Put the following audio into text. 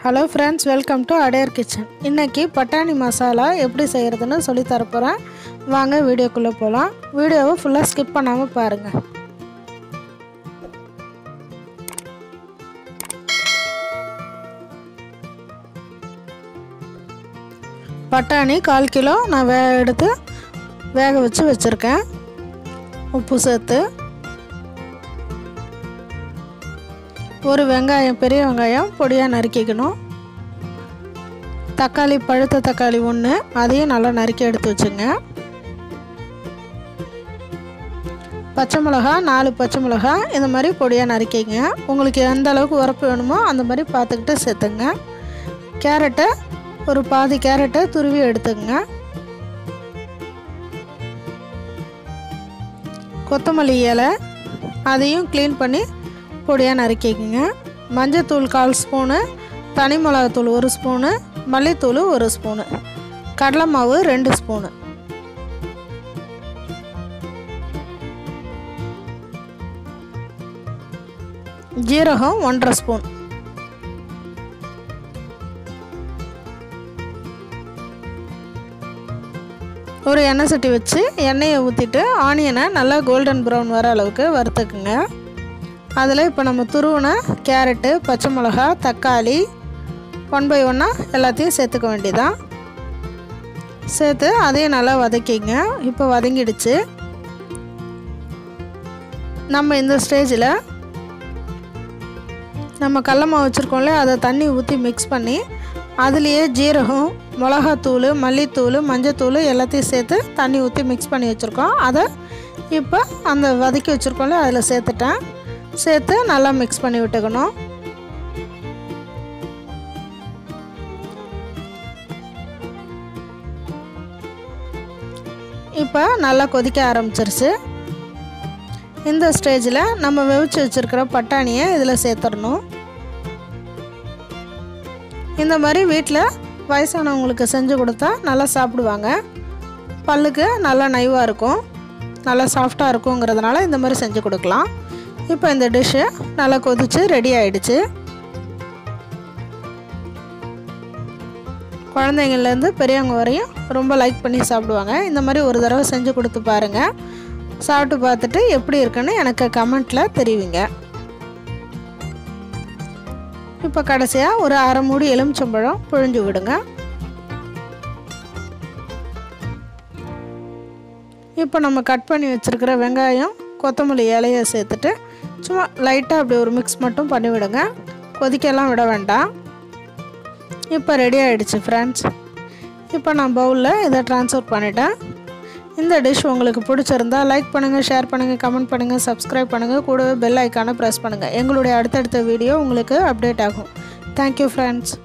hello friends welcome to Adyar kitchen இன்றைக்கி பட்டாணி மசாலா எப்படி செய்கிறதுன்னு சொல்லி தரப்போகிறேன் வாங்க வீடியோக்குள்ளே போகலாம் வீடியோவை ஃபுல்லாக ஸ்கிப் பண்ணாமல் பாருங்கள் பட்டாணி கால் கிலோ நான் வே எடுத்து வேக வச்சு வச்சுருக்கேன் உப்பு சேர்த்து ஒரு வெங்காயம் பெரிய வெங்காயம் பொடியாக நறுக்கிக்கணும் தக்காளி பழுத்த தக்காளி ஒன்று அதையும் நல்லா நறுக்கி எடுத்து வச்சுங்க பச்சை மிளகா நாலு பச்சை மிளகா இந்த மாதிரி பொடியாக நறுக்கிங்க உங்களுக்கு எந்த அளவுக்கு உரப்பு வேணுமோ அந்த மாதிரி பார்த்துக்கிட்டு சேர்த்துங்க கேரட்டை ஒரு பாதி கேரட்டை துருவி எடுத்துங்க கொத்தமல்லி இலை அதையும் க்ளீன் பண்ணி பொடியாக நறுக்கிக்கங்க மஞ்சத்தூள் கால் ஸ்பூனு தனி மிளகாத்தூள் ஒரு ஸ்பூனு மல்லித்தூள் ஒரு ஸ்பூனு கடலை மாவு ரெண்டு ஸ்பூனு ஜீரகம் ஒன்றரை ஸ்பூன் ஒரு எண்ணெய் சட்டி வச்சு எண்ணெயை ஊற்றிட்டு ஆனியனை நல்லா கோல்டன் ப்ரௌன் வர அளவுக்கு வறுத்துக்குங்க அதில் இப்போ நம்ம துருவின கேரட்டு பச்சை மிளகா தக்காளி ஒன் பை ஒன்னாக எல்லாத்தையும் சேர்த்துக்க வேண்டியதான் சேர்த்து அதையும் நல்லா வதக்கிங்க இப்போ வதங்கிடுச்சு நம்ம இந்த ஸ்டேஜில் நம்ம கடல மாவு வச்சுருக்கோம்ல அதை தண்ணி ஊற்றி மிக்ஸ் பண்ணி அதுலேயே ஜீரகம் மிளகாத்தூள் மல்லித்தூள் மஞ்சத்தூள் எல்லாத்தையும் சேர்த்து தண்ணி ஊற்றி மிக்ஸ் பண்ணி வச்சுருக்கோம் அதை இப்போ அந்த வதக்கி வச்சுருக்கோம்ல அதில் சேர்த்துட்டேன் சேர்த்து நல்லா மிக்ஸ் பண்ணி விட்டுக்கணும் இப்போ நல்லா கொதிக்க ஆரம்பிச்சிருச்சு இந்த ஸ்டேஜில் நம்ம வெவிச்சு வச்சுருக்கிற பட்டாணியை இதில் சேர்த்துடணும் இந்த மாதிரி வீட்டில் வயசானவங்களுக்கு செஞ்சு கொடுத்தா நல்லா சாப்பிடுவாங்க பல்லுக்கு நல்லா நைவாக இருக்கும் நல்லா சாஃப்டாக இருக்குங்கிறதுனால இந்த மாதிரி செஞ்சு கொடுக்கலாம் இப்போ இந்த டிஷ்ஷு நல்லா கொதித்து ரெடி ஆயிடுச்சு குழந்தைங்கள்லேருந்து பெரியவங்க வரையும் ரொம்ப லைக் பண்ணி சாப்பிடுவாங்க இந்த மாதிரி ஒரு தடவை செஞ்சு கொடுத்து பாருங்கள் சாப்பிட்டு பார்த்துட்டு எப்படி இருக்குன்னு எனக்கு கமெண்ட்டில் தெரிவிங்க இப்போ கடைசியாக ஒரு அரை மூடி எலுமிச்சம்பழம் புழிஞ்சு விடுங்க இப்போ நம்ம கட் பண்ணி வச்சுருக்கிற வெங்காயம் கொத்தமல்லி இலையை சேர்த்துட்டு சும்மா லைட்டாக அப்படி ஒரு மிக்ஸ் மட்டும் பண்ணி விடுங்க கொதிக்கலாம் விட வேண்டாம் இப்போ ரெடி ஆகிடுச்சு ஃப்ரெண்ட்ஸ் இப்போ நான் பவுலில் இதை ட்ரான்ஸ்ஃபர் பண்ணிட்டேன் இந்த டிஷ் உங்களுக்கு பிடிச்சிருந்தா லைக் பண்ணுங்கள் ஷேர் பண்ணுங்கள் கமெண்ட் பண்ணுங்கள் சப்ஸ்கிரைப் பண்ணுங்கள் கூடவே பெல் ஐக்கானை ப்ரெஸ் பண்ணுங்கள் எங்களுடைய அடுத்தடுத்த வீடியோ உங்களுக்கு அப்டேட் ஆகும் தேங்க்யூ ஃப்ரெண்ட்ஸ்